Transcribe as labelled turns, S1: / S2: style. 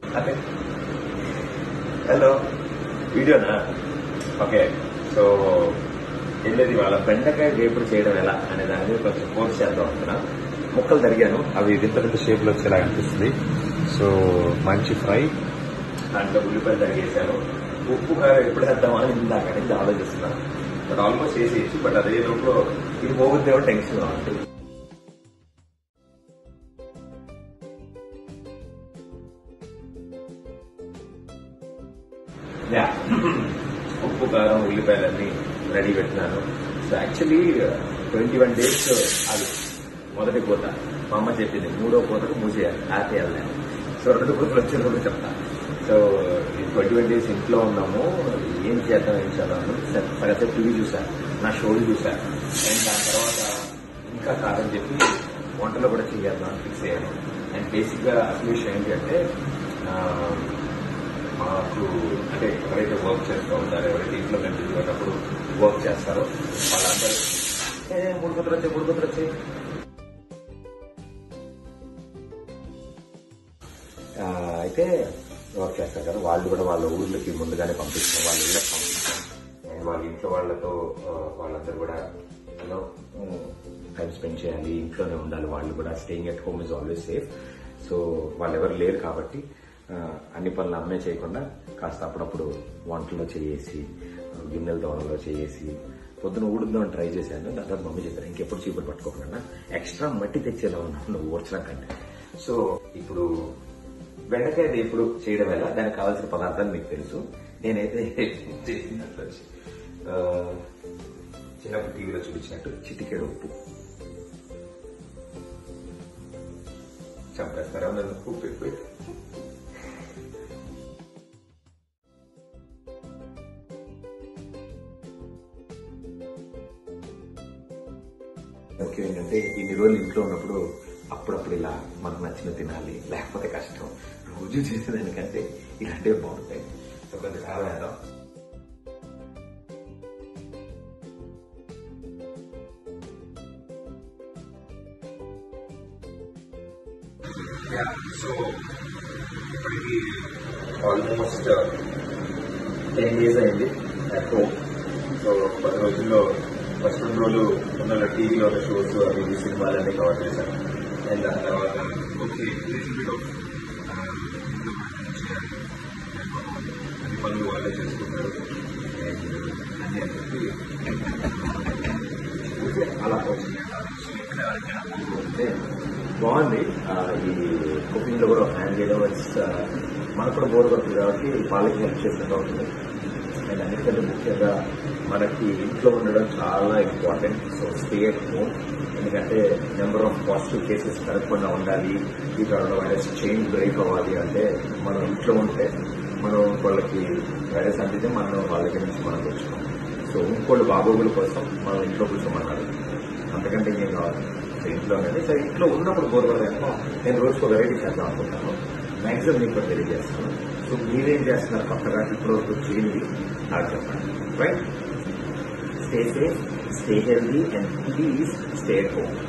S1: Okay hello వీడియోనా okay so ఏం లేదు ఇవాళ బెండకాయ వేపుడు చేయడం ఎలా అనే దాని మీద కొంచెం కోర్స్ చేద్దాం అనుకున్నా ముక్కలు తరిగాను
S2: అవి వింత వింత షేప్ లో వచ్చేలా అనిపిస్తుంది సో మంచి ఫ్రై
S1: దాంట్లో ఉల్లిపాయలు తరిగేశాను ఉప్పు కారం ఎప్పుడు వేద్దామా అని ఇందాక నుంచి ఆలోచిస్తున్నాను బట్ ఆల్మోస్ట్ వేసేయచ్చు బట్ అదే లోపల ఇది పోగుద్దేమో టెన్షన్ ఉంటుంది యా ఉప్పు కారం ఉల్లిపాయలన్నీ రెడీ పెట్టినాను so actually twenty one days అది మొదటి పూత మా అమ్మ చెప్పింది మూడో పూతకు మూసేయాలి ఆపేయాలి సో రెండు పూతలు వచ్చినప్పుడు చెప్తా సో ఈ ట్వంటీ వన్ డేస్ ఇంట్లో ఉన్నాము ఏం చేద్దాం ఏం చేద్దాం సగసేపు టీవీ చూసాను నా షోలు చూసాను అండ్ దాని తర్వాత ఇంకా కాదని చెప్పి వంటలో కూడా చేయాలి అని ఫిక్స్ అయ్యాను అండ్ బేసిక్గా అసలు విషయం ఏంటి అంటే ఆ, మాకు అంటే ఎవరైతే వర్క్ చేస్తూ ఉంటారో ఎవరైతే ఇంట్లో కనిపించేటప్పుడు వర్క్ చేస్తారో వాళ్ళందరూ "ఏ, మూడు కుతులు వచ్చాయి మూడు కుతులు వచ్చాయి ఆ, అయితే వర్క్ చేస్తారు కదా వాళ్ళు కూడా వాళ్ళ ఊర్లకి ముందుగానే పంపిస్తాం వాళ్ళ ఇళ్ళకి పంపిస్తాం అండ్ వాళ్ళ ఇంట్లో వాళ్ళతో ఆ, వాళ్ళందరూ కూడా యూనో టైం స్పెండ్ చేయాలి ఇంట్లోనే ఉండాలి వాళ్ళు కూడా staying at home is always safe so వాళ్ళు ఎవరు లేరు కాబట్టి ఆ, అన్ని పనులు అమ్మే చేయకుండా కాస్త అప్పుడప్పుడు వంటలో చేసి గిన్నెల దోణలో చేసి పొద్దున ఊడుద్దామని ట్రై చేశాను దాని తర్వాత మమ్మీ చెప్పారు ఇంకెప్పుడు చీపురు పట్టుకోకుండా ఎక్స్ట్రా మట్టి తెచ్చేలా ఉన్నాను నువ్వు ఊడ్చడం కంటే సో ఇప్పుడు బెండకాయ వేపుడు చేయడం ఎలా దానికి కావాల్సిన పదార్థాలు మీకు తెలుసు నేనైతే చేసినట్లు వచ్చి ఆ, చిన్నప్పుడు టీవీలో చూపించినట్టు చిటికెడు ఉప్పు చంపేస్తారా నన్ను ఉప్పు ఎక్కువ ముఖ్యం ఏంటంటే ఇన్ని రోజులు ఇంట్లో ఉన్నప్పుడు అప్పుడప్పుడు ఇలా మనకు నచ్చిన తినాలి లేకపోతే కష్టం రోజు చేసేదానికంటే ఇలాంటివి బాగుంటాయి సో కొంచెం కారం వేద్దాం సో ఇప్పటికి ఆల్మోస్ట్ టెన్ డేస్ అయింది అట్ హోమ్ సో పది రోజుల్లో ఫస్ట్ రెండు రోజులు ఉన్న టీవీలో ఉన్న షోస్ అవి ఇవి సినిమాలన్నీ కవర్ చేశాను అండ్ దాని తర్వాత ఓకే little bit of, ఆ, ఇంట్లో పని చేయాలి. అన్ని పనులు వాళ్ళే చేసుకుంటారు అండ్ అన్ని అని చెప్పి ఓకే, అలా వచ్చింది అంటే బాగుంది ఆ, ఈ కుకింగ్ లో కూడా హ్యాండ్ చేయడం ఇట్స్, ఆ, మనకు కూడా బోర్ పడుతుంది కాబట్టి వాళ్ళకి హెల్ప్ చేసినట్టు అవుతుంది అండ్ అన్నిటికంటే ముఖ్యంగా మనకి ఇంట్లో ఉండడం చాలా important so stay at home ఎందుకంటే నెంబర్ ఆఫ్ పాజిటివ్ కేసెస్ పెరగకుండా ఉండాలి ఈ కరోనా వైరస్ చైన్ బ్రేక్ అవ్వాలి అంటే మనం ఇంట్లో ఉంటే మనం వాళ్ళకి వైరస్ అందితే మనం వాళ్ళకి నుంచి మనం తెచ్చుకోం సో ఇంకోళ్ళు బాగోగుల కోసం మనం ఇంట్లో కూర్చోమన్నారు అంతకంటే ఇంకేం కావాలి సో ఇంట్లోనే సో ఇంట్లో ఉన్నప్పుడు బోర్పడదాను నేను రోజుకో వెరైటీ చేద్దాం అనుకుంటాను మ్యాక్సిమం మీకు కూడా తెలియజేస్తాను సో మీరేం చేస్తున్నారు కొత్తగా ఇప్పుడు వరకు చేయండి నాకు చెప్పండి right stay safe stay healthy and please stay home